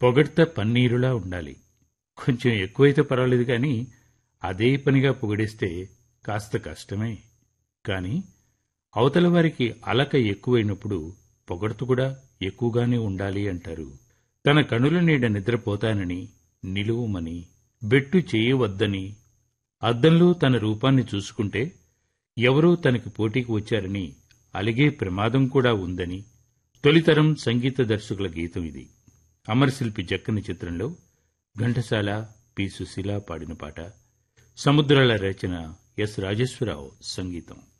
పొగడ్త పన్నీరులా ఉండాలి కొంచెం ఎక్కువైతే పర్వాలేదు కానీ అదే పనిగా పొగిడేస్తే కాస్త కష్టమే కానీ అవతల వారికి అలక ఎక్కువైనప్పుడు పొగడ్త కూడా ఎక్కువగానే ఉండాలి అంటారు తన కనుల నీడ నిద్రపోతానని నిలువుమని బెట్టు చేయవద్దని అద్దంలో తన రూపాన్ని చూసుకుంటే ఎవరో తనకి పోటీకి వచ్చారని అలిగే ప్రమాదం కూడా ఉందని తొలితరం సంగీత దర్శకుల గీతం ఇది అమరశిల్పి జక్కని చిత్రంలో ఘంటసాల పి సుశీల పాడిన పాట సముద్రాల రచన ఎస్ రాజేశ్వరరావు సంగీతం